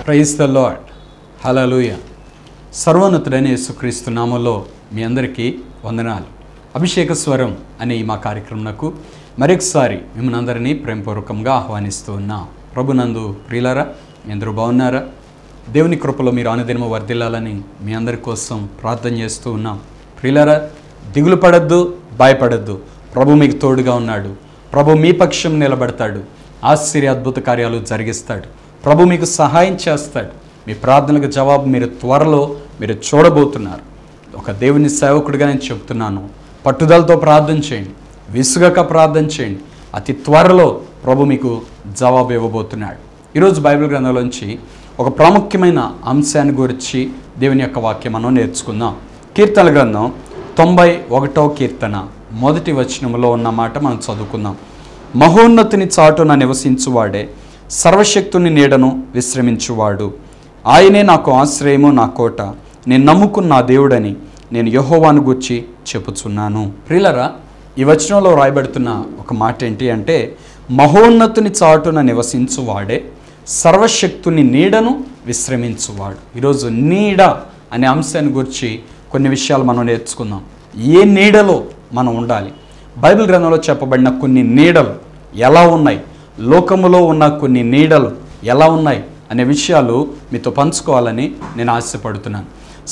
Praise the lord హలలుయ సర్వోన్నతుడైన యేసుక్రీస్తు నామంలో మీ అందరికీ వందనాలు అభిషేక స్వరం అనే ఈ మా కార్యక్రమంకు మరొకసారి మిమ్మల్ని అందరినీ ప్రేమపూర్వకంగా ఆహ్వానిస్తూ ఉన్నా ప్రభునందు ప్రియులారా మీ అందరూ బాగున్నారా దేవుని కృపలో మీరు అనుదినము వర్ధిల్లాలని మీ అందరి కోసం ప్రార్థన చేస్తూ ఉన్నాం ప్రియులారా దిగులు పడద్దు భయపడద్దు ప్రభు మీకు తోడుగా ఉన్నాడు ప్రభు మీ పక్షం నిలబడతాడు ఆశ్చర్య అద్భుత కార్యాలు జరిగిస్తాడు ప్రభు మీకు సహాయం చేస్తాడు మీ ప్రార్థనలకు జవాబు మీరు త్వరలో మీరు చూడబోతున్నారు ఒక దేవుని సేవకుడిగా నేను చెప్తున్నాను పట్టుదలతో ప్రార్థన చేయండి విసుగక ప్రార్థన చేయండి అతి త్వరలో ప్రభు మీకు జవాబు ఇవ్వబోతున్నాడు ఈరోజు బైబిల్ గ్రంథంలోంచి ఒక ప్రాముఖ్యమైన అంశాన్ని గురించి దేవుని యొక్క వాక్యం మనం నేర్చుకుందాం కీర్తన గ్రంథం తొంభై ఒకటో కీర్తన మొదటి వచనంలో ఉన్న మాట మనం చదువుకుందాం మహోన్నతిని చాటున నివసించువాడే సర్వశక్తుని నీడను విశ్రమించువాడు ఆయనే నాకు ఆశ్రయము నా కోట నేను నమ్ముకున్న నా దేవుడని నేను యహోవాను గుర్చి చెప్పుచున్నాను ప్రియులరా ఈ వచనంలో రాయబడుతున్న ఒక మాట ఏంటి అంటే మహోన్నతుని చాటున నివసించువాడే సర్వశక్తుని నీడను విశ్రమించువాడు ఈరోజు నీడ అనే అంశాన్ని గురించి కొన్ని విషయాలు మనం నేర్చుకుందాం ఏ నీడలో మనం ఉండాలి బైబిల్ గ్రంథంలో చెప్పబడిన కొన్ని నీడలు ఎలా ఉన్నాయి లోకములో ఉన్న కొన్ని నీడలు ఎలా ఉన్నాయి అనే విషయాలు మీతో పంచుకోవాలని నేను ఆశపడుతున్నాను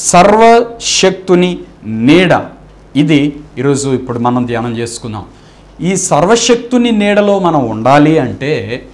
సర్వశక్తుని నీడ ఇది ఈరోజు ఇప్పుడు మనం ధ్యానం చేసుకుందాం ఈ సర్వశక్తుని నీడలో మనం ఉండాలి అంటే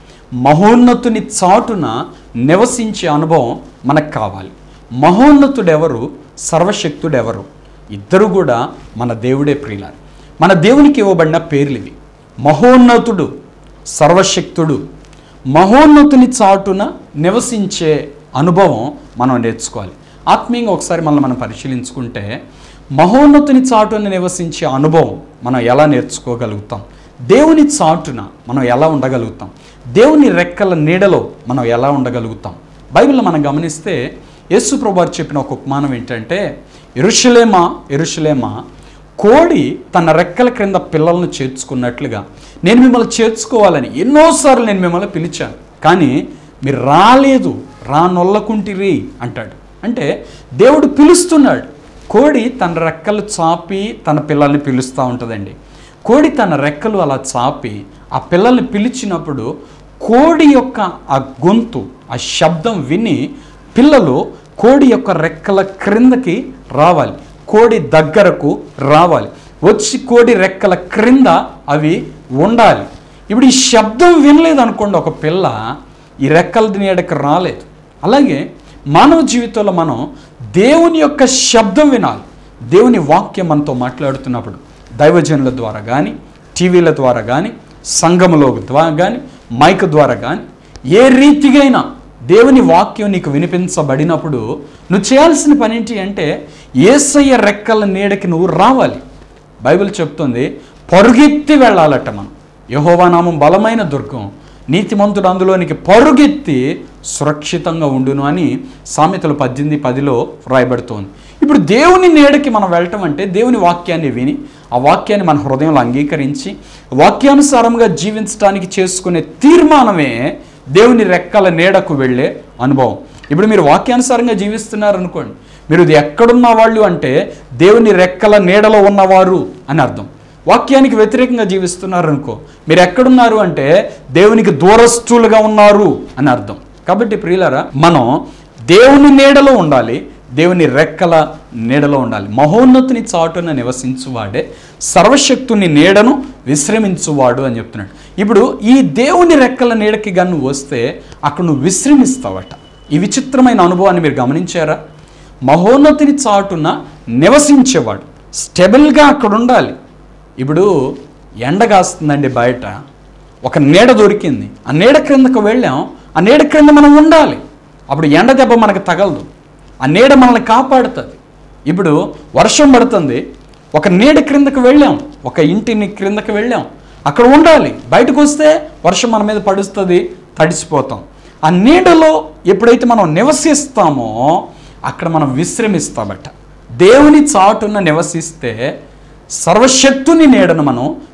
మహోన్నతుని చాటున నివసించే అనుభవం మనకు కావాలి మహోన్నతుడెవరు సర్వశక్తుడెవరు ఇద్దరు కూడా మన దేవుడే ప్రియులారు మన దేవునికి ఇవ్వబడిన పేర్లు ఇవి మహోన్నతుడు సర్వశక్తుడు మహోన్నతుని చాటున నివసించే అనుభవం మనం నేర్చుకోవాలి ఆత్మీయంగా ఒకసారి మనల్ని మనం పరిశీలించుకుంటే మహోన్నతుని చాటున నివసించే అనుభవం మనం ఎలా నేర్చుకోగలుగుతాం దేవుని చాటున మనం ఎలా ఉండగలుగుతాం దేవుని రెక్కల నీడలో మనం ఎలా ఉండగలుగుతాం బైబిల్లో మనం గమనిస్తే యేసు ప్రభువారు చెప్పిన ఒక ఉపమానం ఏంటంటే ఎరుషలేమా ఎరుషలేమా కోడి తన రెక్కల క్రింద పిల్లలను చేర్చుకున్నట్లుగా నేను మిమ్మల్ని చేర్చుకోవాలని ఎన్నోసార్లు నేను మిమ్మల్ని పిలిచాను కానీ మీరు రాలేదు రానొల్లకుంటిరి అంటాడు అంటే దేవుడు పిలుస్తున్నాడు కోడి తన రెక్కలు చాపి తన పిల్లల్ని పిలుస్తూ ఉంటుందండి కోడి తన రెక్కలు అలా చాపి ఆ పిల్లల్ని పిలిచినప్పుడు కోడి యొక్క ఆ గొంతు ఆ శబ్దం విని పిల్లలు కోడి యొక్క రెక్కల క్రిందకి రావాలి కోడి దగ్గరకు రావాలి వచ్చి కోడి రెక్కల క్రింద అవి ఉండాలి ఇప్పుడు ఈ శబ్దం వినలేదు అనుకోండి ఒక పిల్ల ఈ రెక్కల నీడకి రాలేదు అలాగే మానవ జీవితంలో మనం దేవుని యొక్క శబ్దం వినాలి దేవుని వాక్యం మనతో మాట్లాడుతున్నప్పుడు దైవజనుల ద్వారా కానీ టీవీల ద్వారా కానీ సంఘములో ద్వారా కానీ మైక్ ద్వారా కానీ ఏ రీతిగైనా దేవుని వాక్యం నీకు వినిపించబడినప్పుడు నువ్వు చేయాల్సిన పని ఏంటి అంటే ఏసయ్య రెక్కల నీడకి నువ్వు రావాలి బైబిల్ చెప్తుంది పరుగెత్తి వెళ్ళాలట మనం యహోవా నామం బలమైన దుర్గం నీతిమంతుడు అందులోనికి పరుగెత్తి సురక్షితంగా ఉండును అని సామెతలు పద్దెనిమిది పదిలో వ్రాయబడుతోంది ఇప్పుడు దేవుని నీడకి మనం వెళ్ళటం అంటే దేవుని వాక్యాన్ని విని ఆ వాక్యాన్ని మన హృదయంలో అంగీకరించి వాక్యానుసారంగా జీవించడానికి చేసుకునే తీర్మానమే దేవుని రెక్కల నీడకు వెళ్ళే అనుభవం ఇప్పుడు మీరు వాక్యానుసారంగా జీవిస్తున్నారు అనుకోండి మీరు ఇది ఎక్కడున్న వాళ్ళు అంటే దేవుని రెక్కల నీడలో ఉన్నవారు అని అర్థం వాక్యానికి వ్యతిరేకంగా జీవిస్తున్నారు అనుకో మీరు ఎక్కడున్నారు అంటే దేవునికి దూరస్తులుగా ఉన్నారు అని అర్థం కాబట్టి ప్రియులరా మనం దేవుని నీడలో ఉండాలి దేవుని రెక్కల నీడలో ఉండాలి మహోన్నతిని చాటున నివసించువాడే సర్వశక్తుని నీడను విశ్రమించువాడు అని చెప్తున్నాడు ఇప్పుడు ఈ దేవుని రెక్కల నీడకి గన్ను వస్తే అక్కడ నువ్వు విశ్రమిస్తావట ఈ విచిత్రమైన అనుభవాన్ని మీరు గమనించారా మహోన్నతిని చాటున నివసించేవాడు స్టెబుల్గా అక్కడ ఉండాలి ఇప్పుడు ఎండ కాస్తుందండి బయట ఒక నీడ దొరికింది ఆ నీడ క్రిందకు వెళ్ళాం ఆ నీడ క్రింద మనం ఉండాలి అప్పుడు ఎండ దెబ్బ మనకు తగలదు ఆ నీడ మనల్ని కాపాడుతుంది ఇప్పుడు వర్షం పడుతుంది ఒక నీడ క్రిందకు వెళ్ళాం ఒక ఇంటిని క్రిందకు వెళ్ళాం అక్కడ ఉండాలి బయటకు వస్తే వర్షం మన మీద పడుస్తుంది తడిసిపోతాం ఆ నీడలో ఎప్పుడైతే మనం నివసిస్తామో అక్కడ మనం విశ్రమిస్తామట దేవుని చాటున నివసిస్తే సర్వశక్తుని నీడను మనం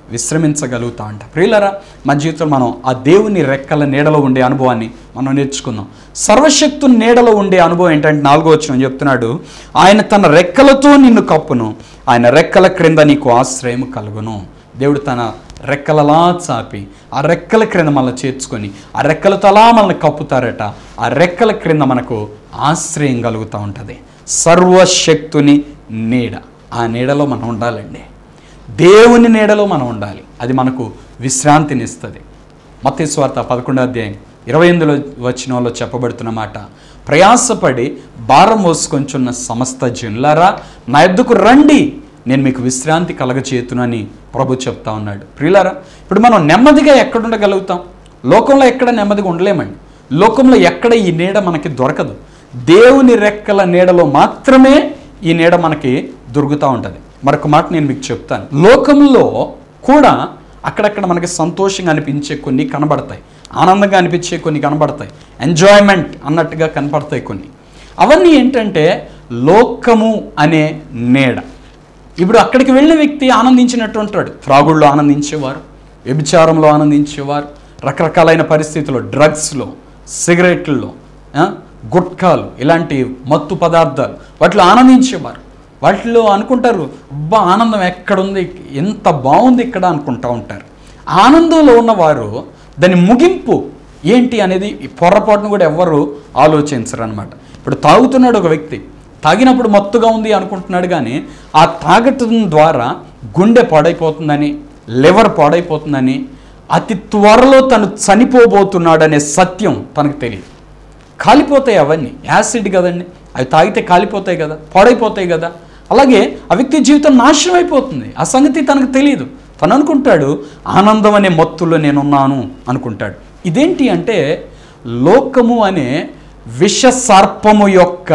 విశ్రమించగలుగుతా అంట ప్రియులరా మన జీవితంలో మనం ఆ దేవుని రెక్కల నీడలో ఉండే అనుభవాన్ని మనం నేర్చుకుందాం సర్వశక్తు నీడలో ఉండే అనుభవం ఏంటంటే నాలుగో వచ్చిన చెప్తున్నాడు ఆయన తన రెక్కలతో నిన్ను కప్పును ఆయన రెక్కల క్రింద నీకు ఆశ్రయం కలుగును దేవుడు తన రెక్కలలా చాపి ఆ రెక్కల క్రింద మనల్ని చేర్చుకొని ఆ రెక్కలతో అలా మనల్ని కప్పుతారట ఆ రెక్కల క్రింద మనకు ఆశ్రయం కలుగుతూ ఉంటుంది సర్వశక్తుని నీడ ఆ నీడలో మనం ఉండాలండి దేవుని నీడలో మనం ఉండాలి అది మనకు విశ్రాంతినిస్తుంది మత్తయి స్వార్థ పదకొండో అధ్యాయం ఇరవై ఎనిమిదిలో వచ్చిన వాళ్ళు చెప్పబడుతున్న మాట ప్రయాసపడి భారం మోసుకొంచున్న సమస్త జనులారా నా ఎద్దుకు రండి నేను మీకు విశ్రాంతి కలగచేతునని ప్రభు చెప్తా ఉన్నాడు ప్రియులారా ఇప్పుడు మనం నెమ్మదిగా ఎక్కడ ఉండగలుగుతాం లోకంలో ఎక్కడ నెమ్మదిగా ఉండలేమండి లోకంలో ఎక్కడ ఈ నీడ మనకి దొరకదు దేవుని రెక్కల నీడలో మాత్రమే ఈ నీడ మనకి దొరుకుతూ ఉంటుంది మరొక మాట నేను మీకు చెప్తాను లోకంలో కూడా అక్కడక్కడ మనకి సంతోషంగా అనిపించే కొన్ని కనబడతాయి ఆనందంగా అనిపించే కొన్ని కనబడతాయి ఎంజాయ్మెంట్ అన్నట్టుగా కనపడతాయి కొన్ని అవన్నీ ఏంటంటే లోకము అనే నీడ ఇప్పుడు అక్కడికి వెళ్ళిన వ్యక్తి ఆనందించినట్టు ఉంటాడు త్రాగుళ్ళు ఆనందించేవారు వ్యభిచారంలో ఆనందించేవారు రకరకాలైన పరిస్థితుల్లో డ్రగ్స్లో సిగరెట్లలో ఆ, గుట్కాలు ఇలాంటి మత్తు పదార్థాలు వాటిలో ఆనందించేవారు వాటిలో అనుకుంటారు అబ్బా ఆనందం ఎక్కడుంది ఎంత బాగుంది ఇక్కడ అనుకుంటా ఉంటారు ఆనందంలో ఉన్నవారు దాని ముగింపు ఏంటి అనేది ఈ పొరపాటును కూడా ఎవ్వరు ఆలోచించరు అనమాట ఇప్పుడు తాగుతున్నాడు ఒక వ్యక్తి తాగినప్పుడు మత్తుగా ఉంది అనుకుంటున్నాడు కానీ ఆ తాగటం ద్వారా గుండె పాడైపోతుందని లివర్ పాడైపోతుందని అతి త్వరలో తను చనిపోబోతున్నాడనే సత్యం తనకు తెలియదు కాలిపోతాయి అవన్నీ యాసిడ్ కదండి అవి తాగితే కాలిపోతాయి కదా పాడైపోతాయి కదా అలాగే ఆ వ్యక్తి జీవితం నాశనం అయిపోతుంది ఆ సంగతి తనకు తెలియదు తను అనుకుంటాడు ఆనందం అనే మత్తులో నేనున్నాను అనుకుంటాడు ఇదేంటి అంటే లోకము అనే విష సర్పము యొక్క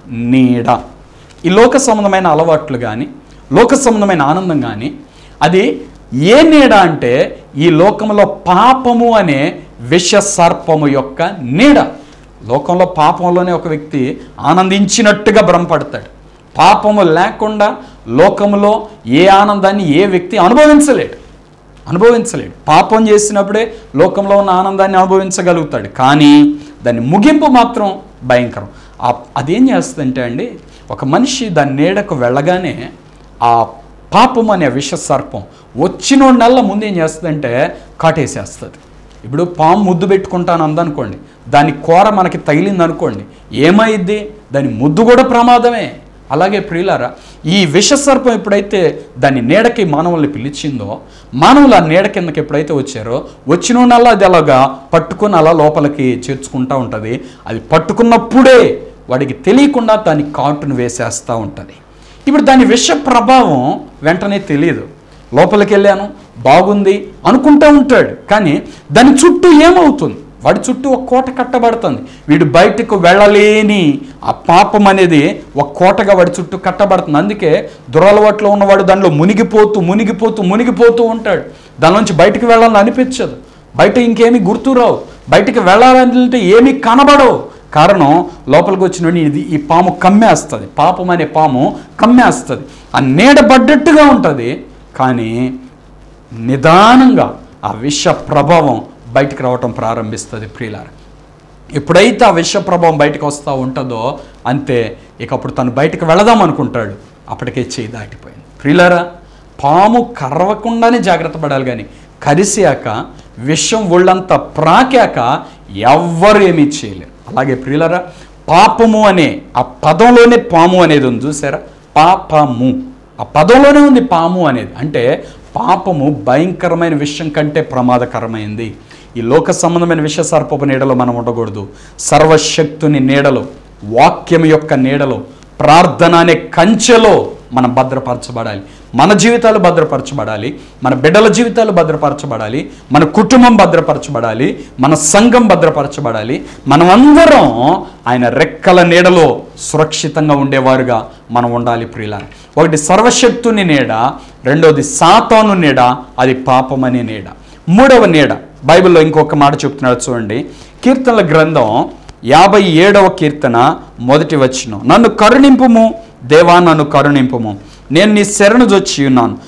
నీడ ఈ లోక సంబంధమైన అలవాట్లు కానీ లోక సంబంధమైన ఆనందం కానీ అది ఏ నీడ అంటే ఈ లోకంలో పాపము అనే విష సర్పము యొక్క నీడ లోకంలో పాపంలోనే ఒక వ్యక్తి ఆనందించినట్టుగా భ్రమపడతాడు పాపము లేకుండా లోకములో ఏ ఆనందాన్ని ఏ వ్యక్తి అనుభవించలేడు అనుభవించలేడు పాపం చేసినప్పుడే లోకంలో ఉన్న ఆనందాన్ని అనుభవించగలుగుతాడు కానీ దాని ముగింపు మాత్రం భయంకరం ఆ అదేం చేస్తుందంటే అండి ఒక మనిషి దాని నీడకు వెళ్ళగానే ఆ పాపం అనే విష సర్పం వచ్చిన నెలల ముందు ఏం చేస్తుందంటే కాటేసేస్తుంది ఇప్పుడు పాము ముద్దు పెట్టుకుంటాను అందనుకోండి దాని కూర మనకి తగిలింది అనుకోండి ఏమైద్ది దాని ముద్దు కూడా ప్రమాదమే అలాగే ప్రియులారా ఈ విషసర్పం ఎప్పుడైతే దాని నీడకి మానవుల్ని పిలిచిందో మానవులు ఆ నీడ కిందకి ఎప్పుడైతే వచ్చారో వచ్చిన నల్లా అది అలాగా పట్టుకుని అలా లోపలికి చేర్చుకుంటూ ఉంటుంది అది పట్టుకున్నప్పుడే వాడికి తెలియకుండా దాని కాటును వేసేస్తూ ఉంటుంది ఇప్పుడు దాని విష ప్రభావం వెంటనే తెలియదు లోపలికి వెళ్ళాను బాగుంది అనుకుంటూ ఉంటాడు కానీ దాని చుట్టూ ఏమవుతుంది వాడి చుట్టూ ఒక కోట కట్టబడుతుంది వీడు బయటకు వెళ్ళలేని ఆ పాపం అనేది ఒక కోటగా వాడి చుట్టూ కట్టబడుతుంది అందుకే దురలవాట్లో ఉన్నవాడు దానిలో మునిగిపోతూ మునిగిపోతూ మునిగిపోతూ ఉంటాడు దానిలోంచి బయటికి వెళ్ళాలని అనిపించదు బయట ఇంకేమీ గుర్తురావు బయటికి వెళ్ళాలంటే ఏమీ కనబడవు కారణం లోపలికి వచ్చిన ఇది ఈ పాము కమ్మేస్తుంది పాపం అనే పాము కమ్మేస్తుంది ఆ నీడ పడ్డట్టుగా ఉంటుంది కానీ నిదానంగా ఆ విష ప్రభావం బయటికి రావటం ప్రారంభిస్తుంది ప్రియులార ఎప్పుడైతే ఆ విష ప్రభావం బయటకు వస్తూ ఉంటుందో అంతే ఇక అప్పుడు తను బయటకు వెళదాం అనుకుంటాడు అప్పటికే చేయి దాటిపోయింది ప్రియులారా పాము కరవకుండానే జాగ్రత్త పడాలి కానీ కరిసాక విషం ఒళ్ళంతా ప్రాకాక ఎవ్వరు ఏమీ చేయలేరు అలాగే ప్రియులరా పాపము అనే ఆ పదంలోనే పాము అనేది ఉంది చూసారా పాపము ఆ పదంలోనే ఉంది పాము అనేది అంటే పాపము భయంకరమైన విషయం కంటే ప్రమాదకరమైంది ఈ లోక సంబంధమైన విష సర్పపు నీడలో మనం ఉండకూడదు సర్వశక్తుని నీడలో వాక్యం యొక్క నీడలో ప్రార్థన అనే కంచెలో మనం భద్రపరచబడాలి మన జీవితాలు భద్రపరచబడాలి మన బిడ్డల జీవితాలు భద్రపరచబడాలి మన కుటుంబం భద్రపరచబడాలి మన సంఘం భద్రపరచబడాలి మనమందరం ఆయన రెక్కల నీడలో సురక్షితంగా ఉండేవారుగా మనం ఉండాలి ప్రియుల ఒకటి సర్వశక్తుని నీడ రెండోది సాతాను నీడ అది పాపం అనే నీడ మూడవ నీడ బైబిల్లో ఇంకొక మాట చెప్తున్నాడు చూడండి కీర్తనల గ్రంథం యాభై ఏడవ కీర్తన మొదటి వచనం నన్ను కరుణింపుము దేవా నన్ను కరుణింపుము నేను నీ శరణు జొచ్చి ఉన్నాను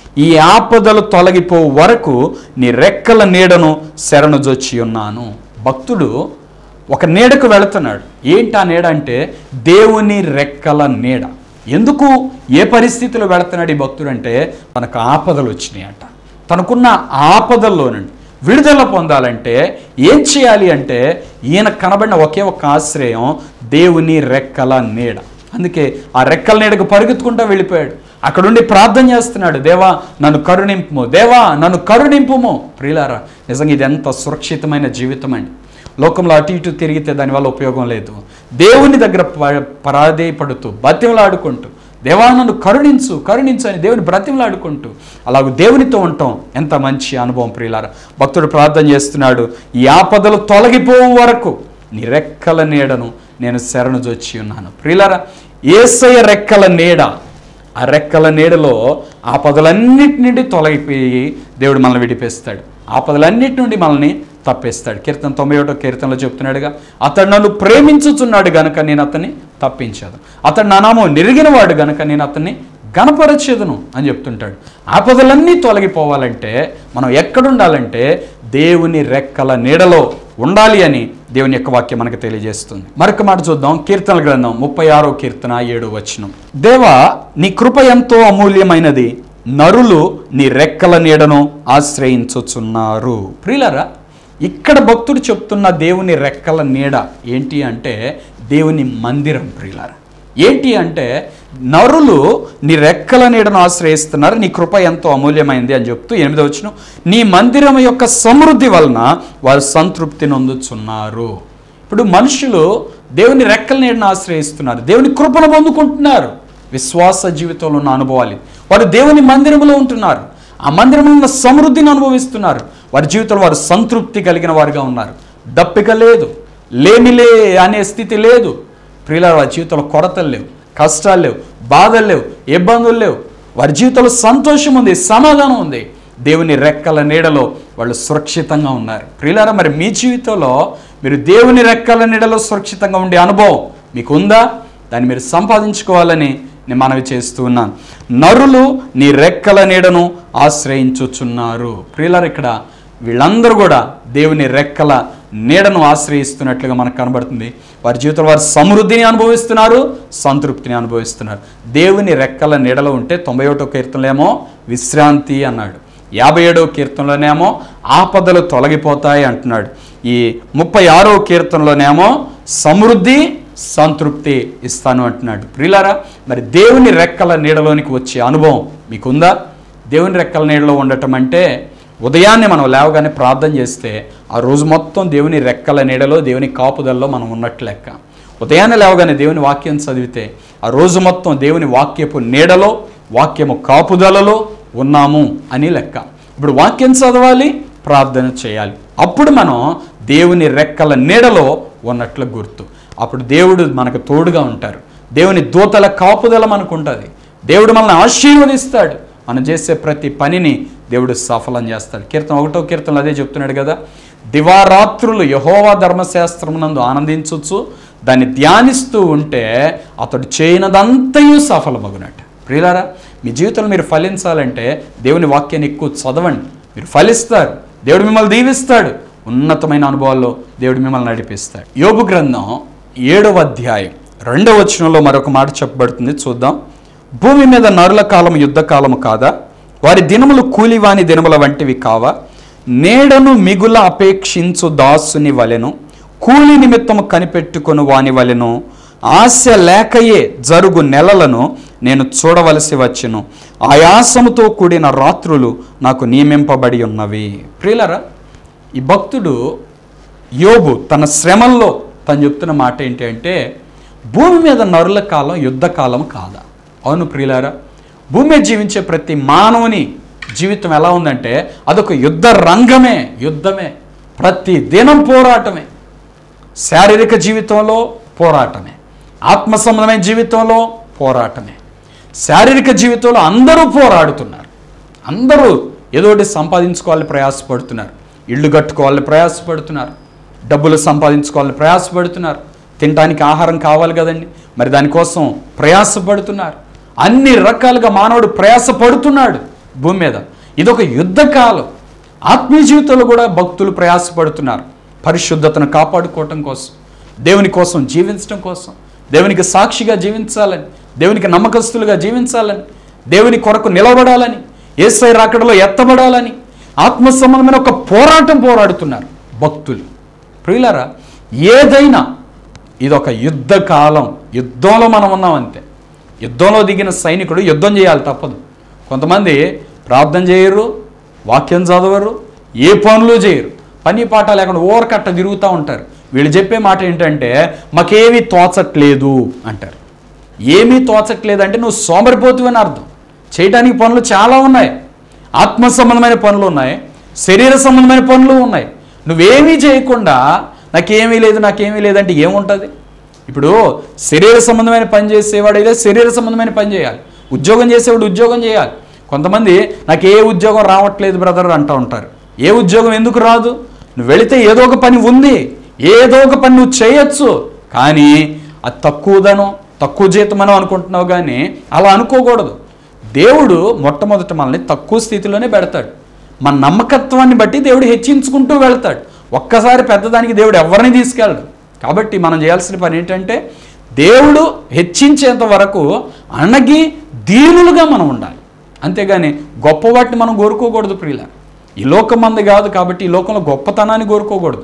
ఈ ఆపదలు తొలగిపో వరకు నీ రెక్కల నీడను శరణుజొచ్చి ఉన్నాను భక్తుడు ఒక నీడకు వెళుతున్నాడు ఏంటి ఆ నీడ అంటే దేవుని రెక్కల నీడ ఎందుకు ఏ పరిస్థితిలో వెళుతున్నాడు ఈ భక్తుడు అంటే తనకు ఆపదలు వచ్చినాయంట తనకున్న ఆపదల్లో నుండి విడుదల పొందాలంటే ఏం చేయాలి అంటే ఈయన కనబడిన ఒకే ఒక ఆశ్రయం దేవుని రెక్కల నీడ అందుకే ఆ రెక్కల నీడకు పరిగెత్తుకుంటూ వెళ్ళిపోయాడు అక్కడుండి ప్రార్థన చేస్తున్నాడు దేవా నన్ను కరుణింపుము దేవా నన్ను కరుణింపుము ప్రియులారా నిజంగా ఇది ఎంత సురక్షితమైన జీవితం అండి లోకంలో అటు ఇటు తిరిగితే దానివల్ల ఉపయోగం లేదు దేవుని దగ్గర ప- పరాధేయపడుతూ బతిమలాడుకుంటూ దేవా నన్ను కరుణించు కరుణించు అని దేవుని బ్రతిమలాడుకుంటూ అలాగూ దేవునితో ఉంటాం ఎంత మంచి అనుభవం ప్రియులారా భక్తుడు ప్రార్థన చేస్తున్నాడు ఈ ఆపదలు తొలగిపోవు వరకు నీ రెక్కల నీడను నేను శరణు జొచ్చి ఉన్నాను ప్రియులారా ఏసయ్య రెక్కల నీడ ఆ రెక్కల నీడలో ఆపదలన్నిటి నుండి తొలగిపోయి దేవుడు మనల్ని విడిపేస్తాడు ఆపదలన్నిటి నుండి మనల్ని తప్పేస్తాడు కీర్తన తొంభై ఒకటో కీర్తనలో చెప్తున్నాడుగా అతడు నన్ను ప్రేమించుచున్నాడు గనుక నేను అతన్ని తప్పించాను అతడు నా నామం నిరిగిన వాడు గనుక నేను అతన్ని గణపరచేదును అని చెప్తుంటాడు ఆపదలన్నీ తొలగిపోవాలంటే మనం ఎక్కడుండాలంటే దేవుని రెక్కల నీడలో ఉండాలి అని దేవుని యొక్క వాక్యం మనకు తెలియజేస్తుంది మరొక మాట చూద్దాం కీర్తనల గ్రంథం ముప్పై ఆరో కీర్తన ఏడు వచనం దేవా నీ కృప ఎంతో అమూల్యమైనది నరులు నీ రెక్కల నీడను ఆశ్రయించుచున్నారు ప్రియులరా ఇక్కడ భక్తుడు చెప్తున్న దేవుని రెక్కల నీడ ఏంటి అంటే దేవుని మందిరం ప్రియులారా ఏంటి అంటే నరులు నీ రెక్కల నీడను ఆశ్రయిస్తున్నారు నీ కృప ఎంతో అమూల్యమైంది అని చెప్తూ ఎనిమిది వచ్చిన నీ మందిరం యొక్క సమృద్ధి వలన వారు సంతృప్తి నొందుచున్నారు ఇప్పుడు మనుషులు దేవుని రెక్కల నీడను ఆశ్రయిస్తున్నారు దేవుని కృపను పొందుకుంటున్నారు విశ్వాస జీవితంలో ఉన్న అనుభవాలు ఇది. వారు దేవుని మందిరంలో ఉంటున్నారు ఆ మందిరంలో ఉన్న సమృద్ధిని అనుభవిస్తున్నారు వారి జీవితంలో వారు సంతృప్తి కలిగిన వారుగా ఉన్నారు దప్పిక లేదు లేమిలే అనే స్థితి లేదు ప్రియుల వారి జీవితంలో కొరతలు లేవు కష్టాలు లేవు బాధలు లేవు ఇబ్బందులు లేవు వారి జీవితంలో సంతోషం ఉంది సమాధానం ఉంది దేవుని రెక్కల నీడలో వాళ్ళు సురక్షితంగా ఉన్నారు ప్రియులారా మరి మీ జీవితంలో మీరు దేవుని రెక్కల నీడలో సురక్షితంగా ఉండే అనుభవం మీకు ఉందా దాన్ని మీరు సంపాదించుకోవాలని నేను మనవి చేస్తూ ఉన్నాను నరులు నీ రెక్కల నీడను ఆశ్రయించుచున్నారు ప్రియులారు ఇక్కడ వీళ్ళందరూ కూడా దేవుని రెక్కల నీడను ఆశ్రయిస్తున్నట్లుగా మనకు కనబడుతుంది వారి జీవితంలో వారు సమృద్ధిని అనుభవిస్తున్నారు సంతృప్తిని అనుభవిస్తున్నారు దేవుని రెక్కల నీడలో ఉంటే తొంభై ఒకటో కీర్తనలేమో విశ్రాంతి అన్నాడు యాభై ఏడవ కీర్తనలోనేమో ఆపదలు తొలగిపోతాయి అంటున్నాడు ఈ ముప్పై ఆరో కీర్తనలోనేమో సమృద్ధి సంతృప్తి ఇస్తాను అంటున్నాడు ప్రియులారా మరి దేవుని రెక్కల నీడలోనికి వచ్చే అనుభవం మీకుందా దేవుని రెక్కల నీడలో ఉండటం అంటే ఉదయాన్నే మనం లేవగానే ప్రార్థన చేస్తే ఆ రోజు మొత్తం దేవుని రెక్కల నీడలో దేవుని కాపుదల్లో మనం ఉన్నట్లు లెక్క ఉదయాన్నే లేవగానే దేవుని వాక్యం చదివితే ఆ రోజు మొత్తం దేవుని వాక్యపు నీడలో వాక్యము కాపుదలలో ఉన్నాము అని లెక్క ఇప్పుడు వాక్యం చదవాలి ప్రార్థన చేయాలి అప్పుడు మనం దేవుని రెక్కల నీడలో ఉన్నట్లు గుర్తు అప్పుడు దేవుడు మనకు తోడుగా ఉంటారు దేవుని దూతల కాపుదల మనకు ఉంటుంది దేవుడు మనల్ని ఆశీర్వదిస్తాడు మనం చేసే ప్రతి పనిని దేవుడు సఫలం చేస్తాడు కీర్తన ఒకటో కీర్తనలు అదే చెప్తున్నాడు కదా దివారాత్రులు యహోవా ధర్మశాస్త్రమునందు ఆనందించవచ్చు దాన్ని ధ్యానిస్తూ ఉంటే అతడు చేయనదంతయు సఫలమగునట్టు ప్రియులారా మీ జీవితంలో మీరు ఫలించాలంటే దేవుని వాక్యాన్ని ఎక్కువ చదవండి మీరు ఫలిస్తారు దేవుడు మిమ్మల్ని దీవిస్తాడు ఉన్నతమైన అనుభవాల్లో దేవుడు మిమ్మల్ని నడిపిస్తాడు యోబు గ్రంథం ఏడవ అధ్యాయం రెండవ వచనంలో మరొక మాట చెప్పబడుతుంది చూద్దాం భూమి మీద నరుల కాలం యుద్ధ కాలము కాదా వారి దినములు కూలివాని దినముల వంటివి కావా నేడను మిగుల అపేక్షించు దాసుని వలెను కూలి నిమిత్తము కనిపెట్టుకొను వాని వలెను ఆశ లేకయే జరుగు నెలలను నేను చూడవలసి వచ్చెను ఆయాసముతో కూడిన రాత్రులు నాకు నియమింపబడి ఉన్నవి ప్రియులరా ఈ భక్తుడు యోబు తన శ్రమల్లో తను చెప్తున్న మాట ఏంటి అంటే భూమి మీద నరుల కాలం యుద్ధ కాలం కాదా అవును ప్రియులారా భూమి మీద జీవించే ప్రతి మానవుని జీవితం ఎలా ఉందంటే అదొక యుద్ధ రంగమే యుద్ధమే ప్రతి దినం పోరాటమే శారీరక జీవితంలో పోరాటమే ఆత్మ సంబంధమైన జీవితంలో పోరాటమే శారీరక జీవితంలో అందరూ పోరాడుతున్నారు అందరూ ఏదో ఒకటి సంపాదించుకోవాలని ప్రయాసపడుతున్నారు ఇళ్ళు కట్టుకోవాలని ప్రయాసపడుతున్నారు డబ్బులు సంపాదించుకోవాలని ప్రయాసపడుతున్నారు తినడానికి ఆహారం కావాలి కదండి మరి దానికోసం ప్రయాసపడుతున్నారు అన్ని రకాలుగా మానవుడు ప్రయాసపడుతున్నాడు భూమి మీద ఇదొక యుద్ధకాలం ఆత్మీయ జీవితంలో కూడా భక్తులు ప్రయాసపడుతున్నారు పరిశుద్ధతను కాపాడుకోవటం కోసం దేవుని కోసం జీవించడం కోసం దేవునికి సాక్షిగా జీవించాలని దేవునికి నమ్మకస్తులుగా జీవించాలని దేవుని కొరకు నిలబడాలని ఏసై రాకడలో ఎత్తబడాలని ఆత్మ సంబంధమైన ఒక పోరాటం పోరాడుతున్నారు భక్తులు ప్రియులారా ఏదైనా ఇదొక యుద్ధ కాలం యుద్ధంలో మనం ఉన్నాం అంతే యుద్ధంలో దిగిన సైనికుడు యుద్ధం చేయాలి తప్పదు కొంతమంది ప్రార్థన చేయరు వాక్యం చదవరు ఏ పనులు చేయరు పని పాట లేకుండా ఓరకట్ట తిరుగుతూ ఉంటారు వీళ్ళు చెప్పే మాట ఏంటంటే మాకేమీ తోచట్లేదు అంటారు ఏమీ తోచట్లేదు అంటే నువ్వు సోమరిపోతువు అని అర్థం చేయడానికి పనులు చాలా ఉన్నాయి ఆత్మ సంబంధమైన పనులు ఉన్నాయి శరీర సంబంధమైన పనులు ఉన్నాయి నువ్వేమీ చేయకుండా నాకేమీ లేదు నాకేమీ లేదంటే ఏముంటుంది ఇప్పుడు శరీర సంబంధమైన పని చేసేవాడైతే శరీర సంబంధమైన పని చేయాలి ఉద్యోగం చేసేవాడు ఉద్యోగం చేయాలి కొంతమంది నాకు ఏ ఉద్యోగం రావట్లేదు బ్రదర్ అంటూ ఉంటారు ఏ ఉద్యోగం ఎందుకు రాదు నువ్వు వెళితే ఏదో ఒక పని ఉంది ఏదో ఒక పని నువ్వు చేయొచ్చు కానీ అది తక్కువదనో తక్కువ జీతమనో అనుకుంటున్నావు కానీ అలా అనుకోకూడదు దేవుడు మొట్టమొదట మనల్ని తక్కువ స్థితిలోనే పెడతాడు మన నమ్మకత్వాన్ని బట్టి దేవుడు హెచ్చించుకుంటూ వెళ్తాడు ఒక్కసారి పెద్దదానికి దేవుడు ఎవరిని తీసుకెళ్ళడు కాబట్టి మనం చేయాల్సిన పని ఏంటంటే దేవుడు హెచ్చించేంత వరకు అణగి దీనులుగా మనం ఉండాలి అంతేగాని గొప్ప వాటిని మనం కోరుకోకూడదు ప్రియుల ఈ లోకం మంది కాదు కాబట్టి ఈ లోకంలో గొప్పతనాన్ని కోరుకోకూడదు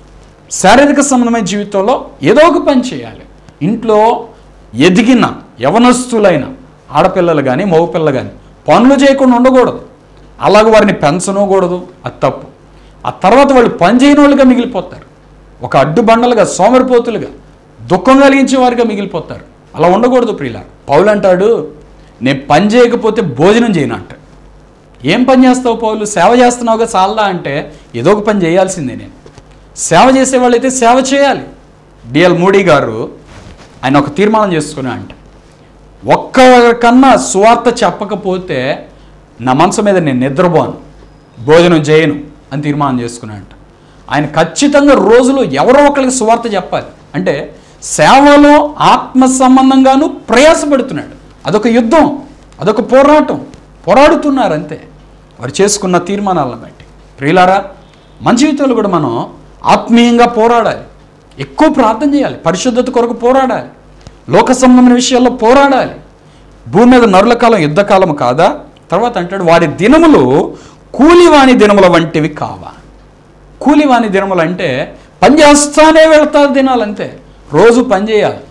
శారీరక సంబంధమైన జీవితంలో ఏదో ఒక పని చేయాలి ఇంట్లో ఎదిగిన యవనస్తులైన ఆడపిల్లలు కానీ మగపిల్లలు కానీ పనులు చేయకుండా ఉండకూడదు అలాగ వారిని పెంచనకూడదు అది తప్పు ఆ తర్వాత వాళ్ళు పని చేయని వాళ్ళుగా మిగిలిపోతారు ఒక అడ్డుబండలుగా సోమరిపోతులుగా దుఃఖం కలిగించే వారిగా మిగిలిపోతారు అలా ఉండకూడదు ప్రియుల పౌలు అంటాడు నేను పని చేయకపోతే భోజనం చేయను అంటాడు ఏం పని చేస్తావు పౌలు సేవ చేస్తున్నావుగా చాలదా అంటే ఏదో ఒక పని చేయాల్సిందే నేను సేవ చేసేవాళ్ళైతే సేవ చేయాలి డిఎల్ మోడీ గారు ఆయన ఒక తీర్మానం చేసుకుని అంట ఒక్కరికన్నా సువార్త చెప్పకపోతే నా మనసు మీద నేను నిద్రపోను భోజనం చేయను అని తీర్మానం చేసుకున్నాడంట ఆయన ఖచ్చితంగా రోజులో ఎవరో ఒకరికి సువార్త చెప్పాలి అంటే సేవలో ఆత్మ సంబంధంగాను ప్రయాసపడుతున్నాడు అదొక యుద్ధం అదొక పోరాటం పోరాడుతున్నారు అంతే వారు చేసుకున్న తీర్మానాలను బట్టి ప్రియులారా మన జీవితంలో కూడా మనం ఆత్మీయంగా పోరాడాలి ఎక్కువ ప్రార్థన చేయాలి పరిశుద్ధత కొరకు పోరాడాలి లోక సంబంధమైన విషయాల్లో పోరాడాలి భూమి మీద నరుల కాలం యుద్ధకాలం కాదా తర్వాత అంటాడు వారి దినములు కూలివాని దినముల వంటివి కావా కూలివాని దినములు అంటే పని చేస్తానే వెళ్తారు దినాలంతే రోజు పని చేయాలి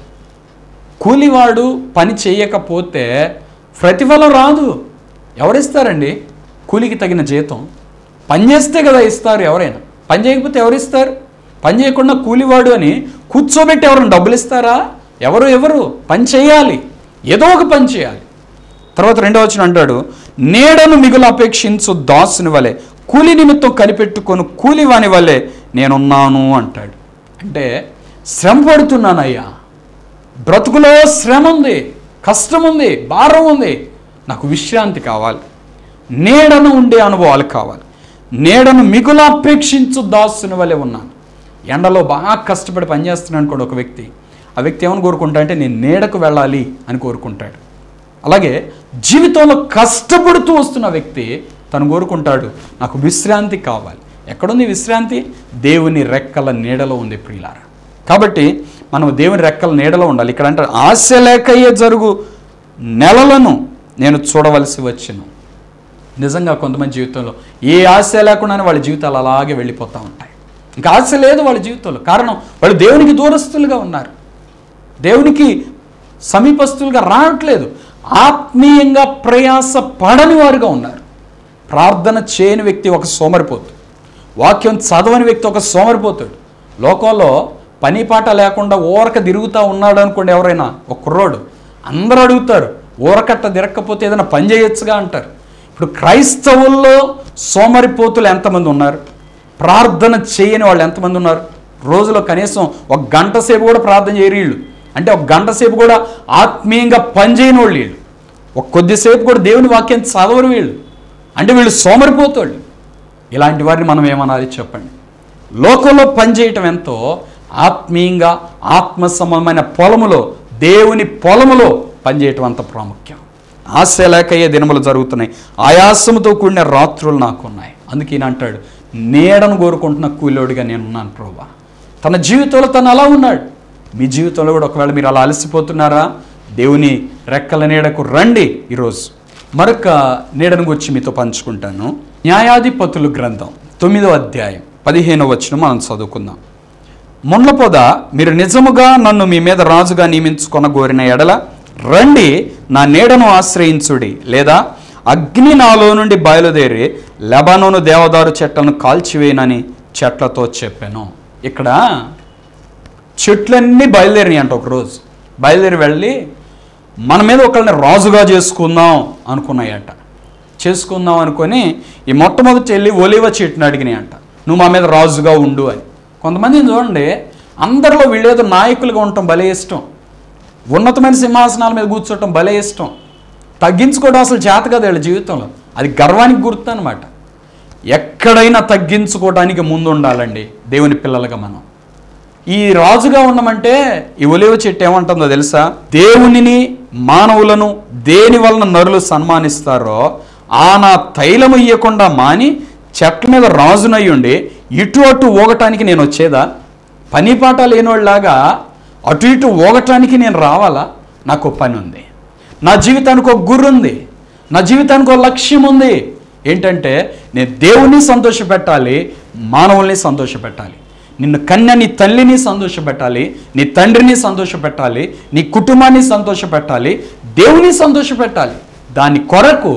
కూలివాడు పని చేయకపోతే ప్రతిఫలం రాదు ఎవరిస్తారండి కూలికి తగిన జీతం పని చేస్తే కదా ఇస్తారు ఎవరైనా పని చేయకపోతే ఎవరు ఇస్తారు పని చేయకుండా కూలివాడు అని కూర్చోబెట్టి ఎవరైనా డబ్బులు ఇస్తారా ఎవరు ఎవరు పని చేయాలి ఏదో ఒక పని చేయాలి తర్వాత రెండో వచ్చిన అంటాడు నీడను మిగులు అపేక్షించు దాసుని వలె కూలి నిమిత్తం కనిపెట్టుకొని కూలివాని వలె నేనున్నాను అంటాడు అంటే శ్రమ పడుతున్నానయ్యా బ్రతుకులో శ్రమ ఉంది కష్టం ఉంది భారం ఉంది నాకు విశ్రాంతి కావాలి నీడను ఉండే అనుభవాలు కావాలి నీడను మిగులు అపేక్షించు దాసుని వలె ఉన్నాను ఎండలో బాగా కష్టపడి పనిచేస్తున్నాను అనుకోండి ఒక వ్యక్తి ఆ వ్యక్తి ఏమని కోరుకుంటా అంటే నేను నీడకు వెళ్ళాలి అని కోరుకుంటాడు అలాగే జీవితంలో కష్టపడుతూ వస్తున్న వ్యక్తి తను కోరుకుంటాడు నాకు విశ్రాంతి కావాలి ఎక్కడుంది విశ్రాంతి దేవుని రెక్కల నీడలో ఉంది ప్రియులారా కాబట్టి మనం దేవుని రెక్కల నీడలో ఉండాలి ఇక్కడ అంటే ఆశ లేకయ్యే జరుగు నెలలను నేను చూడవలసి వచ్చును నిజంగా కొంతమంది జీవితంలో ఏ ఆశ లేకుండానే వాళ్ళ జీవితాలు అలాగే వెళ్ళిపోతూ ఉంటాయి ఇంకా ఆశ లేదు వాళ్ళ జీవితంలో కారణం వాళ్ళు దేవునికి దూరస్తులుగా ఉన్నారు దేవునికి సమీపస్తులుగా రావట్లేదు ఆత్మీయంగా ప్రయాస పడని వారుగా ఉన్నారు ప్రార్థన చేయని వ్యక్తి ఒక సోమరిపోతు వాక్యం చదవని వ్యక్తి ఒక సోమరిపోతాడు లోకంలో పని పాట లేకుండా ఊరక తిరుగుతూ ఉన్నాడు అనుకోండి ఎవరైనా ఒక కుర్రోడు అందరూ అడుగుతారు ఊరకట్ట తిరగకపోతే ఏదైనా పని చేయొచ్చుగా అంటారు ఇప్పుడు క్రైస్తవుల్లో సోమరిపోతులు ఎంతమంది ఉన్నారు ప్రార్థన చేయని వాళ్ళు ఎంతమంది ఉన్నారు రోజులో కనీసం ఒక గంట సేపు కూడా ప్రార్థన చేయరు వీళ్ళు అంటే ఒక గంట సేపు కూడా ఆత్మీయంగా పనిచేయని వాళ్ళు వీళ్ళు ఒక కొద్దిసేపు కూడా దేవుని వాక్యం చదవరు వీళ్ళు అంటే వీళ్ళు సోమరిపోతాళ్ళు ఇలాంటి వారిని మనం ఏమనాలి చెప్పండి లోకంలో పనిచేయటం ఎంతో ఆత్మీయంగా ఆత్మ సంబంధమైన పొలములో దేవుని పొలములో పనిచేయటం అంత ప్రాముఖ్యం ఆశ లేకయ్యే దినములు జరుగుతున్నాయి ఆయాసముతో కూడిన రాత్రులు నాకు ఉన్నాయి అందుకే ఈయన అంటాడు నీడను కోరుకుంటున్న కూలోడిగా నేను ఉన్నాను ప్రభా తన జీవితంలో తను అలా ఉన్నాడు మీ జీవితంలో కూడా ఒకవేళ మీరు అలా అలసిపోతున్నారా దేవుని రెక్కల నీడకు రండి ఈరోజు మరొక నీడను గురించి మీతో పంచుకుంటాను న్యాయాధిపతులు గ్రంథం తొమ్మిదో అధ్యాయం పదిహేనో వచ్చిన మనం చదువుకుందాం ముండ్లపొద మీరు నిజముగా నన్ను మీ మీద రాజుగా నియమించుకొన గోరిన ఎడల రండి నా నీడను ఆశ్రయించుడి లేదా అగ్ని నాలో నుండి బయలుదేరి లెబానోను దేవదారు చెట్లను కాల్చివేయనని చెట్లతో చెప్పాను ఇక్కడ చెట్లన్నీ బయలుదేరినాయి అంట ఒకరోజు బయలుదేరి వెళ్ళి మన మీద ఒకళ్ళని రాజుగా చేసుకుందాం అనుకున్నాయట చేసుకుందాం అనుకొని ఈ మొట్టమొదటి వెళ్ళి ఒలివ చెట్టుని అడిగినాయి అంట నువ్వు మా మీద రాజుగా ఉండు అని కొంతమందిని చూడండి అందరిలో వీళ్ళేదో నాయకులుగా ఉండటం భలే ఇష్టం ఉన్నతమైన సింహాసనాల మీద కూర్చోవటం భలే ఇష్టం తగ్గించుకోవడం అసలు చేత కదా వీళ్ళ జీవితంలో అది గర్వానికి గుర్తు అనమాట ఎక్కడైనా తగ్గించుకోవడానికి ముందు ఉండాలండి దేవుని పిల్లలుగా మనం ఈ రాజుగా ఉండమంటే ఈ ఒలివ చెట్టు ఏమంటుందో తెలుసా దేవునిని మానవులను దేని వలన నరులు సన్మానిస్తారో ఆ నా తైలము ఇయ్యకుండా మాని చెట్ల మీద రాజునై ఉండి ఇటు అటు ఊగటానికి నేను వచ్చేదా పని పాట లేనివాళ్ళలాగా అటు ఇటు ఊగటానికి నేను రావాలా నాకు ఓ పని ఉంది నా జీవితానికి ఒక గుర్రు ఉంది నా జీవితానికి ఒక లక్ష్యం ఉంది ఏంటంటే నేను దేవుణ్ణి సంతోషపెట్టాలి మానవుల్ని సంతోషపెట్టాలి నిన్ను కన్య నీ తల్లిని సంతోషపెట్టాలి నీ తండ్రిని సంతోషపెట్టాలి నీ కుటుంబాన్ని సంతోషపెట్టాలి దేవుని సంతోషపెట్టాలి దాని కొరకు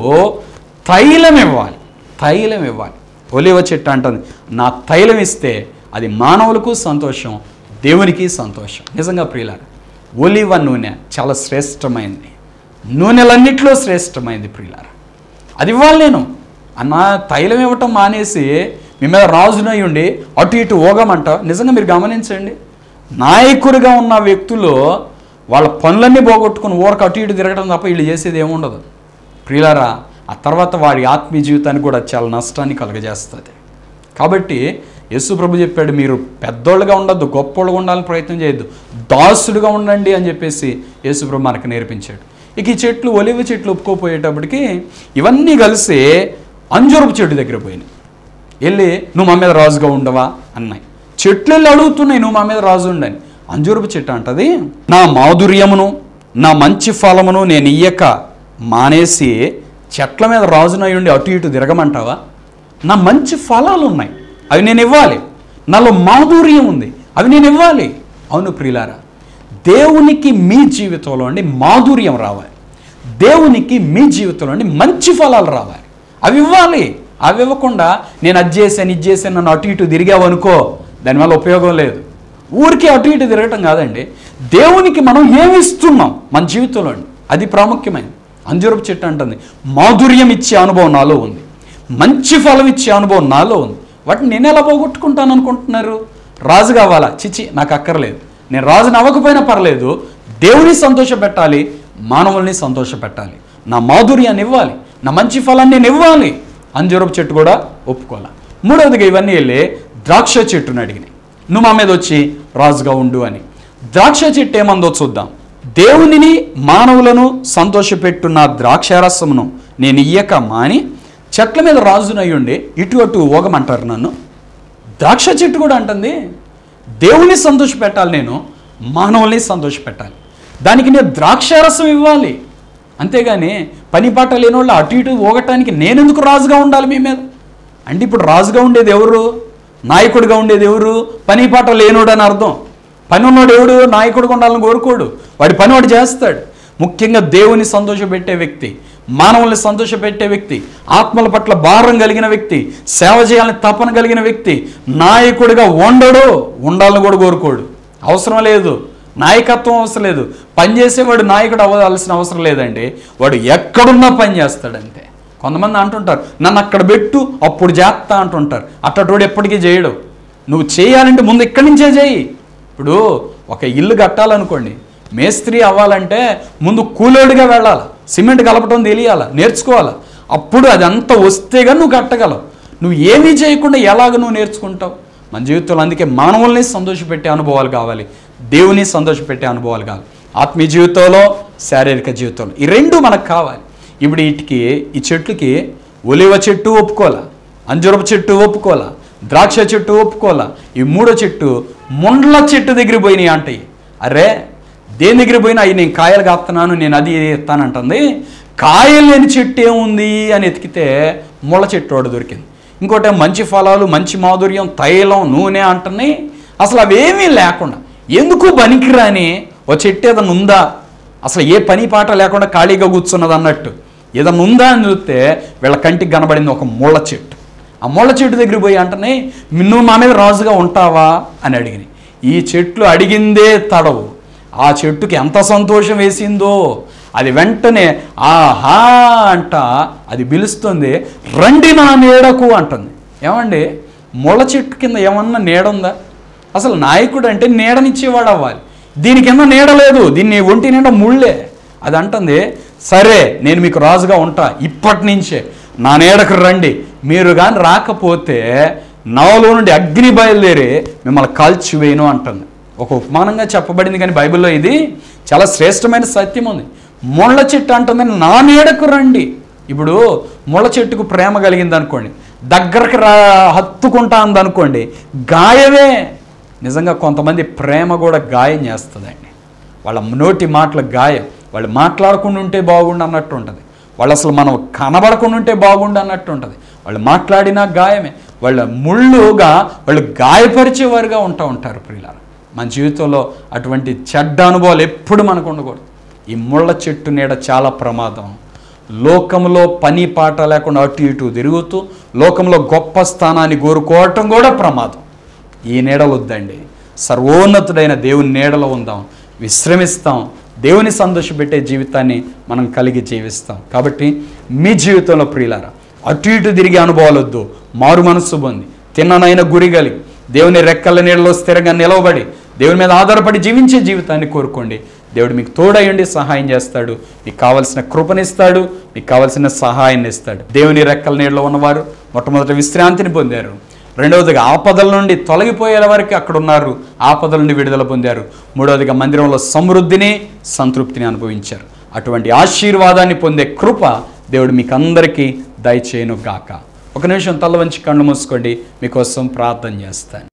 తైలం ఇవ్వాలి తైలం ఇవ్వాలి ఒలివ చెట్టు అంటుంది నా తైలం ఇస్తే అది మానవులకు సంతోషం దేవునికి సంతోషం నిజంగా ప్రియులారా ఒలివ నూనె చాలా శ్రేష్టమైంది నూనెలన్నిట్లో శ్రేష్టమైంది ప్రియులారా అది ఇవ్వాలి నేను అన్న తైలం ఇవ్వటం మానేసి మీ మీద రాజునై ఉండి అటు ఇటు ఓగమంట నిజంగా మీరు గమనించండి నాయకుడిగా ఉన్న వ్యక్తులు వాళ్ళ పనులన్నీ పోగొట్టుకుని ఊరకు అటు ఇటు తిరగడం తప్ప వీళ్ళు చేసేది ఏముండదు ప్రియులారా ఆ తర్వాత వారి ఆత్మీయ జీవితానికి కూడా చాలా నష్టాన్ని కలుగజేస్తుంది కాబట్టి యేసు ప్రభు చెప్పాడు మీరు పెద్దోళ్ళుగా ఉండొద్దు గొప్పోళ్ళుగా ఉండాలని ప్రయత్నం చేయొద్దు దాసుడుగా ఉండండి అని చెప్పేసి యేసు ప్రభు మనకు నేర్పించాడు ఇక ఈ చెట్లు ఒలివ చెట్లు ఒప్పుకోపోయేటప్పటికి ఇవన్నీ కలిసి అంజూరపు చెట్టు దగ్గర పోయినాయి వెళ్ళి నువ్వు మా మీద రాజుగా ఉండవా అన్నాయి చెట్లు వెళ్ళి అడుగుతున్నాయి నువ్వు మా మీద రాజు ఉండని అంజూరపు చెట్టు అంటది నా మాధుర్యమును నా మంచి ఫలమును నేను ఇయ్యక మానేసి చెట్ల మీద రాజునై ఉండి అటు ఇటు తిరగమంటావా నా మంచి ఫలాలు ఉన్నాయి అవి నేను ఇవ్వాలి నాలో మాధుర్యం ఉంది అవి నేను ఇవ్వాలి అవును ప్రియులారా దేవునికి మీ జీవితంలో అండి మాధుర్యం రావాలి దేవునికి మీ జీవితంలో అండి మంచి ఫలాలు రావాలి అవి ఇవ్వాలి అవి ఇవ్వకుండా నేను అది చేశాను ఇది చేశాను నన్ను అటు ఇటు తిరిగావు అనుకో దానివల్ల ఉపయోగం లేదు ఊరికే అటు ఇటు తిరగటం కాదండి దేవునికి మనం ఏమి ఇస్తున్నాం మన జీవితంలో అది ప్రాముఖ్యమైనది అంజూరపు చెట్టు అంటుంది మాధుర్యం ఇచ్చే అనుభవం నాలో ఉంది మంచి ఫలం ఇచ్చే అనుభవం నాలో ఉంది వాటిని నేను ఎలా పోగొట్టుకుంటాను అనుకుంటున్నారు రాజు కావాలా చిచి నాకు అక్కర్లేదు నేను రాజుని అవ్వకపోయినా పర్లేదు దేవుని సంతోషపెట్టాలి మానవుల్ని సంతోషపెట్టాలి నా మాధుర్యాన్ని ఇవ్వాలి నా మంచి ఫలాన్ని నేను ఇవ్వాలి అంజూరపు చెట్టు కూడా ఒప్పుకోవాలి మూడవదిగా ఇవన్నీ వెళ్ళి ద్రాక్ష చెట్టును అడిగినాయి నువ్వు మా మీద వచ్చి రాజుగా ఉండు అని ద్రాక్ష చెట్టు ఏమందో చూద్దాం దేవునిని మానవులను సంతోషపెట్టున్న ద్రాక్షారసమును నేను ఇయ్యక మాని చెట్ల మీద రాజునై ఉండి ఇటు అటు ఓగమంటారు నన్ను ద్రాక్ష చెట్టు కూడా అంటుంది దేవుని సంతోషపెట్టాలి నేను మానవుల్ని సంతోషపెట్టాలి దానికి నేను ద్రాక్షారసం ఇవ్వాలి అంతేగాని పని పాట లేని వాళ్ళు అటు ఇటు ఊగటానికి నేనెందుకు రాజుగా ఉండాలి మీ మీద అంటే ఇప్పుడు రాజుగా ఉండేది ఎవరు నాయకుడిగా ఉండేది ఎవరు పని పాట లేనోడు అని అర్థం పని ఉన్నోడు ఎవడు నాయకుడిగా ఉండాలని కోరుకోడు వాడి పని వాడు చేస్తాడు ముఖ్యంగా దేవుని సంతోషపెట్టే వ్యక్తి మానవుల్ని సంతోషపెట్టే వ్యక్తి ఆత్మల పట్ల భారం కలిగిన వ్యక్తి సేవ చేయాలని తపన కలిగిన వ్యక్తి నాయకుడిగా ఉండడు ఉండాలని కూడా కోరుకోడు అవసరం లేదు నాయకత్వం అవసరం లేదు పని చేసేవాడు నాయకుడు అవ్వాల్సిన అవసరం లేదండి వాడు ఎక్కడున్నా పని చేస్తాడంతే కొంతమంది అంటుంటారు నన్ను అక్కడ పెట్టు అప్పుడు చేస్తా అంటుంటారు అట్టటోడు ఎప్పటికీ చేయడు నువ్వు చేయాలంటే ముందు ఇక్కడి నుంచే చేయి ఇప్పుడు ఒక ఇల్లు కట్టాలనుకోండి మేస్త్రి అవ్వాలంటే ముందు కూలోడిగా వెళ్ళాలి సిమెంట్ కలపటం తెలియాలి నేర్చుకోవాలి అప్పుడు అదంతా వస్తే కానీ నువ్వు కట్టగలవు నువ్వు ఏమీ చేయకుండా ఎలాగ నువ్వు నేర్చుకుంటావు మన జీవితంలో అందుకే మానవుల్ని సంతోషపెట్టే అనుభవాలు కావాలి దేవుని సంతోషపెట్టే అనుభవాలు కావాలి ఆత్మీయ జీవితంలో శారీరక జీవితంలో ఈ రెండు మనకు కావాలి ఇప్పుడు వీటికి ఈ చెట్లుకి ఒలివ చెట్టు ఒప్పుకోవాలా అంజురపు చెట్టు ఒప్పుకోవాలా ద్రాక్ష చెట్టు ఒప్పుకోవాలా ఈ మూడో చెట్టు ముండ్ల చెట్టు దగ్గర పోయినాయి అంటాయి అరే దేని దగ్గర పోయినా అవి నేను కాయలు కాపుతున్నాను నేను అది ఎత్తానంటుంది కాయలు లేని చెట్టు ఏముంది అని ఎతికితే ముళ్ళ చెట్టు ఒకటి దొరికింది ఇంకోటి మంచి ఫలాలు మంచి మాధుర్యం తైలం నూనె అంటున్నాయి అసలు అవేమీ లేకుండా ఎందుకు పనికిరాని ఓ చెట్టు ఏదైనా ఉందా అసలు ఏ పని పాట లేకుండా ఖాళీగా కూర్చున్నది అన్నట్టు ఏదైనా ఉందా అని చూస్తే వీళ్ళ కంటికి కనబడింది ఒక ముళ్ళ చెట్టు ఆ ముళ్ళ చెట్టు దగ్గర పోయి అంటనే నువ్వు మా మీద రాజుగా ఉంటావా అని అడిగినాయి ఈ చెట్లు అడిగిందే తడవు ఆ చెట్టుకి ఎంత సంతోషం వేసిందో అది వెంటనే ఆహా అంట అది పిలుస్తుంది రండి నా నీడకు అంటుంది ఏమండి ముళ్ళ చెట్టు కింద ఏమన్నా నీడ ఉందా అసలు నాయకుడు అంటే నీడనిచ్చేవాడు అవ్వాలి దీని కింద నీడ లేదు దీన్ని ఒంటి నిండా ముళ్ళే అది అంటుంది సరే నేను మీకు రాజుగా ఉంటా ఇప్పటి నుంచే నా నీడకు రండి మీరు కానీ రాకపోతే నవలో నుండి అగ్ని బయలుదేరి మిమ్మల్ని కాల్చివేయను అంటుంది ఒక ఉపమానంగా చెప్పబడింది కానీ బైబిల్లో ఇది చాలా శ్రేష్టమైన సత్యం ఉంది ముళ్ళ చెట్టు అంటుంది నా నీడకు రండి ఇప్పుడు ముళ్ళ చెట్టుకు ప్రేమ కలిగింది అనుకోండి దగ్గరకు రా హత్తుకుంటా అందనుకోండి గాయమే నిజంగా కొంతమంది ప్రేమ కూడా గాయం చేస్తుందండి వాళ్ళ నోటి మాటల గాయం వాళ్ళు మాట్లాడకుండా ఉంటే బాగుండు అన్నట్టు ఉంటుంది వాళ్ళు అసలు మనం కనబడకుండా ఉంటే బాగుండు అన్నట్టు ఉంటుంది వాళ్ళు మాట్లాడినా గాయమే వాళ్ళ ముళ్ళుగా వాళ్ళు గాయపరిచేవారుగా ఉంటూ ఉంటారు ప్రియులారు మన జీవితంలో అటువంటి చెడ్డ అనుభవాలు ఎప్పుడు మనకు ఉండకూడదు ఈ ముళ్ళ చెట్టు నీడ చాలా ప్రమాదం లోకంలో పని పాట లేకుండా అటు ఇటు తిరుగుతూ లోకంలో గొప్ప స్థానాన్ని కోరుకోవటం కూడా ప్రమాదం ఈ నీడ వద్దండి సర్వోన్నతుడైన దేవుని నీడలో ఉందాం విశ్రమిస్తాం దేవుని సంతోషపెట్టే జీవితాన్ని మనం కలిగి జీవిస్తాం కాబట్టి మీ జీవితంలో ప్రియులారా అటు ఇటు తిరిగే అనుభవాలు వద్దు మారు మనస్సు పొంది తిన్ననైన గురి కలిగి దేవుని రెక్కల నీడలో స్థిరంగా నిలవబడి దేవుని మీద ఆధారపడి జీవించే జీవితాన్ని కోరుకోండి దేవుడు మీకు తోడయండి సహాయం చేస్తాడు మీకు కావలసిన కృపనిస్తాడు మీకు కావలసిన సహాయాన్ని ఇస్తాడు దేవుని రెక్కల నీడలో ఉన్నవారు మొట్టమొదటి విశ్రాంతిని పొందారు రెండవదిగా ఆపదల నుండి తొలగిపోయే వరకు అక్కడ ఉన్నారు ఆపదల నుండి విడుదల పొందారు మూడవదిగా మందిరంలో సమృద్ధిని సంతృప్తిని అనుభవించారు అటువంటి ఆశీర్వాదాన్ని పొందే కృప దేవుడు మీకు అందరికీ దయచేయను గాక ఒక నిమిషం తల వంచి కళ్ళు మూసుకోండి మీకోసం ప్రార్థన చేస్తాను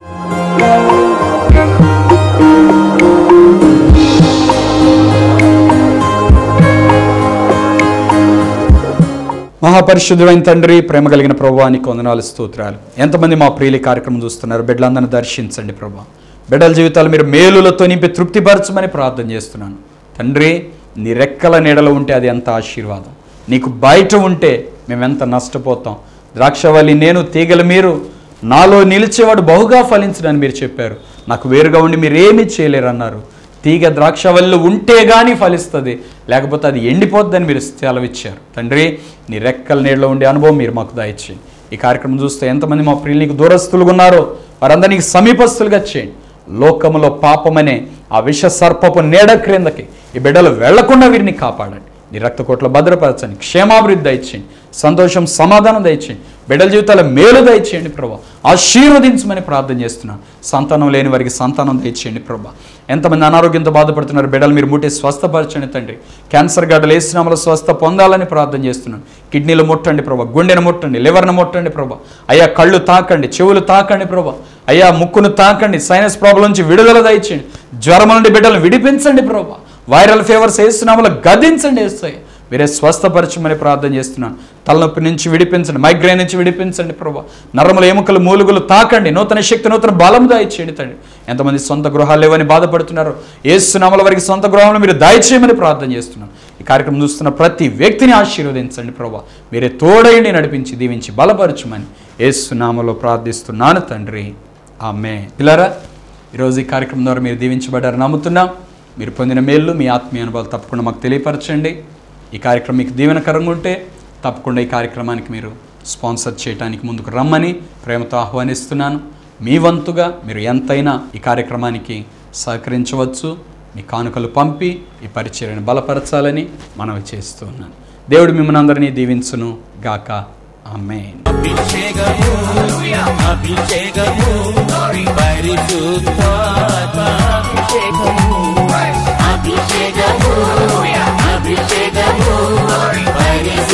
మహాపరిశుద్ధుడైన తండ్రి ప్రేమ కలిగిన ప్రభావానికి వందనాలు స్తోత్రాలు ఎంతమంది మా ప్రియుల కార్యక్రమం చూస్తున్నారు బిడ్డలందరినీ దర్శించండి ప్రభా బిడ్డల జీవితాలు మీరు మేలులతో నింపి తృప్తిపరచమని ప్రార్థన చేస్తున్నాను తండ్రి నీ రెక్కల నీడలో ఉంటే అది ఎంత ఆశీర్వాదం నీకు బయట ఉంటే మేము ఎంత నష్టపోతాం ద్రాక్షవల్లి నేను తీగల మీరు నాలో నిలిచేవాడు బహుగా ఫలించడని మీరు చెప్పారు నాకు వేరుగా ఉండి మీరు ఏమీ చేయలేరు అన్నారు తీగ ద్రాక్షవల్లి ఉంటే కానీ ఫలిస్తుంది లేకపోతే అది ఎండిపోద్దని మీరు సెలవిచ్చారు తండ్రి నీ రెక్కల నీడలో ఉండే అనుభవం మీరు మాకు దయచేయండి ఈ కార్యక్రమం చూస్తే ఎంతమంది మా ప్రియులు నీకు దూరస్తులుగా ఉన్నారో వారందరూ నీకు సమీపస్తులుగా చేయండి లోకములో పాపమనే ఆ విష సర్పపు నీడ క్రిందకి ఈ బిడ్డలు వెళ్లకుండా వీరిని కాపాడండి నీ రక్తకోట్ల భద్రపరచండి క్షేమాభివృద్ధి దయచేయండి సంతోషం సమాధానం దయచేయండి బిడ్డల జీవితాల మేలు దయచేయండి ప్రభా ఆశీర్వదించమని ప్రార్థన చేస్తున్నాను సంతానం లేని వారికి సంతానం దయచేయండి ప్రభా ఎంతమంది అనారోగ్యంతో బాధపడుతున్నారు బిడ్డలు మీరు ముట్టి స్వస్థపరచండి తండ్రి క్యాన్సర్ గడ్డలు వేసినామలో స్వస్థ పొందాలని ప్రార్థన చేస్తున్నాను కిడ్నీలు ముట్టండి ప్రభా గుండెను ముట్టండి లివర్ను ముట్టండి ప్రభా అయ్యా కళ్ళు తాకండి చెవులు తాకండి ప్రభా అయ్యా ముక్కును తాకండి సైనస్ ప్రాబ్లం నుంచి విడుదల దయచేయండి జ్వరం నుండి బిడ్డలు విడిపించండి ప్రభా వైరల్ ఫీవర్స్ వేస్తున్నామలో గదించండి వేస్తాయి మీరే స్వస్థపరచమని ప్రార్థన చేస్తున్నాను తలనొప్పి నుంచి విడిపించండి మైగ్రేన్ నుంచి విడిపించండి ప్రభా నరముల ఎముకలు మూలుగులు తాకండి నూతన శక్తి నూతన బలం దయచేయండి తండ్రి ఎంతమంది సొంత గృహాలు లేవని బాధపడుతున్నారు ఏసునామల వారికి సొంత గృహంలో మీరు దయచేయమని ప్రార్థన చేస్తున్నాను ఈ కార్యక్రమం చూస్తున్న ప్రతి వ్యక్తిని ఆశీర్వదించండి ప్రభా మీరే తోడయండి నడిపించి దీవించి బలపరచమని ఏసునామలో ప్రార్థిస్తున్నాను తండ్రి ఆమె పిల్లరా ఈరోజు ఈ కార్యక్రమం ద్వారా మీరు దీవించబడ్డారు నమ్ముతున్నాం మీరు పొందిన మేళ్ళు మీ ఆత్మీయ అనుభవాలు తప్పకుండా మాకు తెలియపరచండి ఈ కార్యక్రమం మీకు దీవెనకరంగా ఉంటే తప్పకుండా ఈ కార్యక్రమానికి మీరు స్పాన్సర్ చేయడానికి ముందుకు రమ్మని ప్రేమతో ఆహ్వానిస్తున్నాను మీ వంతుగా మీరు ఎంతైనా ఈ కార్యక్రమానికి సహకరించవచ్చు మీ కానుకలు పంపి ఈ పరిచర్యను బలపరచాలని మనవి చేస్తూ ఉన్నాను దేవుడు మిమ్మల్ని అందరినీ దీవించును గాక ఆమెన్ అభిషేకము అభిషేకము పరిశుద్ధాత్మ అభిషేకము అభిషేకము అభిషేకము పరిశుద్ధాత్మ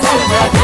ఉన్నది